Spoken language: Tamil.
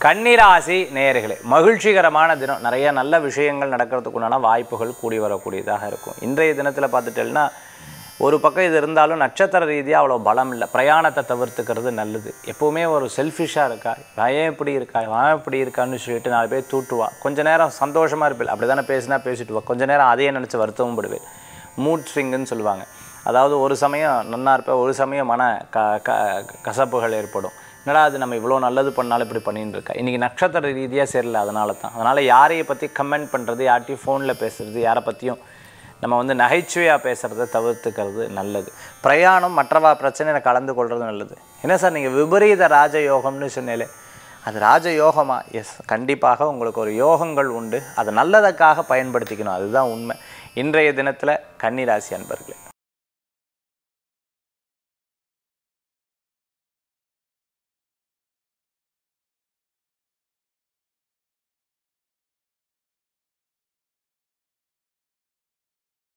கன்னிராசி நேயர்களே மகிழ்ச்சிகரமான தினம் நிறைய நல்ல விஷயங்கள் நடக்கிறதுக்குண்டான வாய்ப்புகள் கூடி வரக்கூடியதாக இருக்கும் இன்றைய தினத்தில் பார்த்துட்டேன்னா ஒரு பக்கம் இது இருந்தாலும் நட்சத்திர ரீதியாக அவ்வளோ பலம் இல்லை பிரயாணத்தை தவிர்த்துக்கிறது நல்லது எப்போவுமே ஒரு செல்ஃபிஷாக இருக்கா பயம் இப்படி இருக்கா அவன் இப்படி இருக்கான்னு சொல்லிட்டு நாலு பேர் தூட்டுவா கொஞ்ச நேரம் சந்தோஷமாக இருப்பேன் அப்படி தானே பேசினா பேசிட்டு வா கொஞ்ச நேரம் அதையே நினச்சி வருத்தமும் படுவேன் மூட் ஸ்விங்குன்னு சொல்லுவாங்க அதாவது ஒரு சமயம் நன்னா இருப்பேன் ஒரு சமயம் மன க க கசப்புகள் ஏற்படும் என்னடா அது நம்ம இவ்வளோ நல்லது பண்ணாலும் இப்படி பண்ணின்னு இருக்கா இன்றைக்கி நட்சத்திர ரீதியாக சரியில்லை அதனால தான் அதனால் யாரையை பற்றி கமெண்ட் பண்ணுறது யார்ட்டையும் ஃபோனில் பேசுறது யாரை பற்றியும் நம்ம வந்து நகைச்சுவையாக பேசுகிறத தவிர்த்துக்கிறது நல்லது பிரயாணம் மற்றவா பிரச்சனையில கலந்து கொள்வது நல்லது என்ன சார் நீங்கள் விபரீத ராஜயோகம்னு சொன்னேலே அது ராஜயோகமா எஸ் கண்டிப்பாக உங்களுக்கு ஒரு யோகங்கள் உண்டு அதை நல்லதுக்காக பயன்படுத்திக்கணும் அதுதான் உண்மை இன்றைய தினத்தில் கன்னிராசி அன்பர்களே